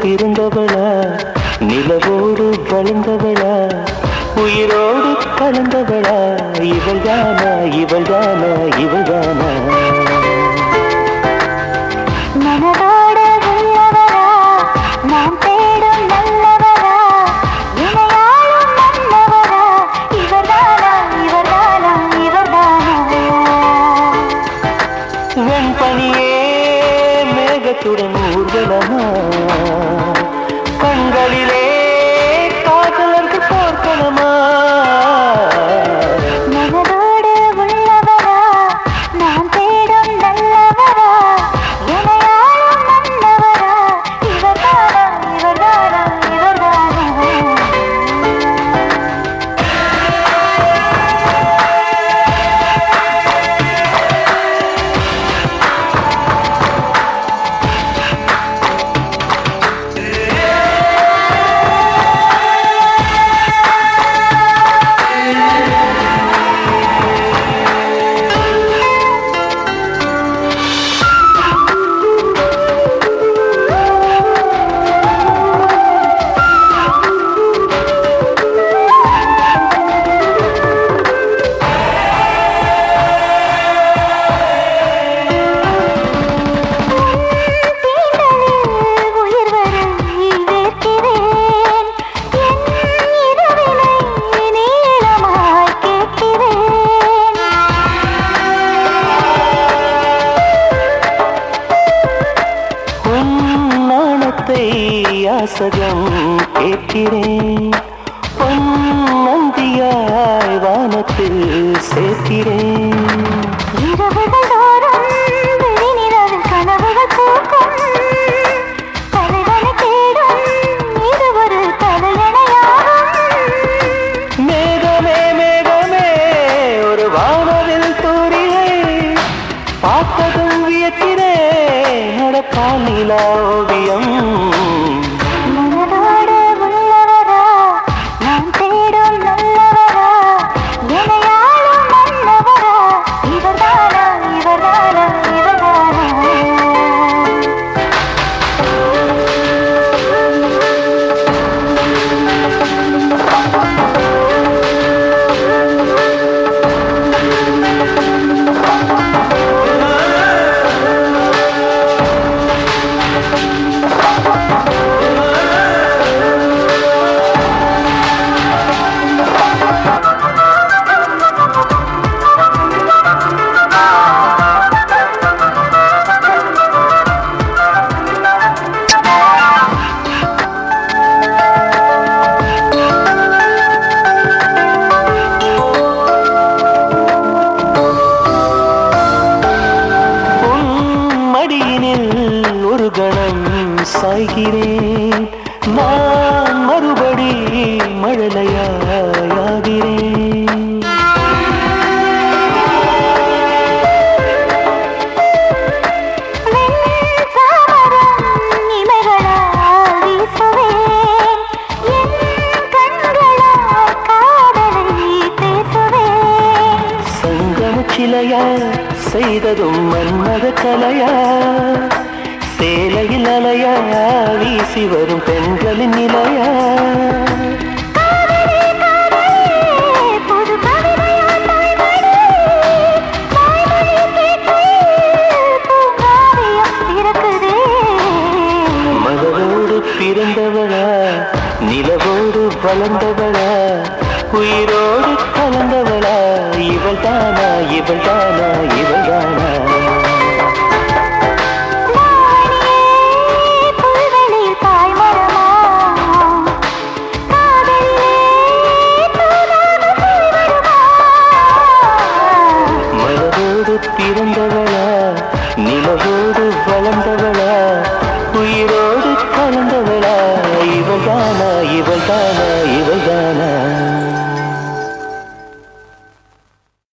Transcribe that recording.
பிறந்தவளா நிலவோடு வளர்ந்தவளா உயிரோடு கலந்தவளா இவள் தானா இவள் தானா இவள் தானா மனதோடு உள்ளவரா நாம் தேடும் நல்லவரா இணையாளும் மன்னவரா இவர்தானா இவர்தானா இவர்தானா வெண்பனியே மேகத்துடன் ஊர்வலமா கண்களிலே காதலர்கள் போர்க்களமா மனதோடு உள்ளவரா நாம் தேடும் நல்லவரா இணையாளும் மன்னவரா இவர்தானா இவர்தானா இவர்தானா தீண்டலில் உயிர் வர வேர்க்கிறேன் என் இரவினை நீளமாய் கேட்கிறேன் உன் நாணத்தை யாசகம் கேட்கிறேன் பொன் நந்தியாய் வானத்தில் சேர்க்கிறேன் இரவுகள் தோறும் விழிநிலவில் கனவுகள் பூக்கும் தலைவனை தேடும் இது ஒரு தலையணையாகும் மேகமே மேகமே ஒரு வானவில் தூரிகை பார்த்ததும் வியக்கிறேன் நடப்பான் நிலா ஓவியம் மனதோடு உள்ளவரா நான் தேடும் நல்லவரா இணையாளும் மன்னவரா இவர்தானா இவர்தானா இவர்தானா உன் மடியினில் ஒரு கணம் சாய்கிறேன் நான் மறுபடி மழலையாகிறேன் வெண்சாமரம் இமைகளால் வீசுவேன் என் கண்களால் காதலை பேசுவேன் சங்கம சிலையா செய்ததும் மன்மத கலையா சேலையில் அலையா வீசி வரும் பெண்களின் நிலையா காதலே காதலே புது கவிதையா தாய்மொழி தாய்மொழி கேட்கையில் பூங்காவியம் பிறக்குதே மலரோடு பிறந்தவளா நிலவோடு வளர்ந்தவளா உயிரோடு கலந்தவளா இவள் தானா இவள் தானா இவள் தானா வானியே புல்வெளியில் தாய்மரமா காதலிலே தூதாக போய்விடுமா மலரோடு பிறந்தவளா நிலவோடு வளர்ந்தவளா உயிரோடு கலந்தவளா இவள் தானா இவள் தானா இவள் தானா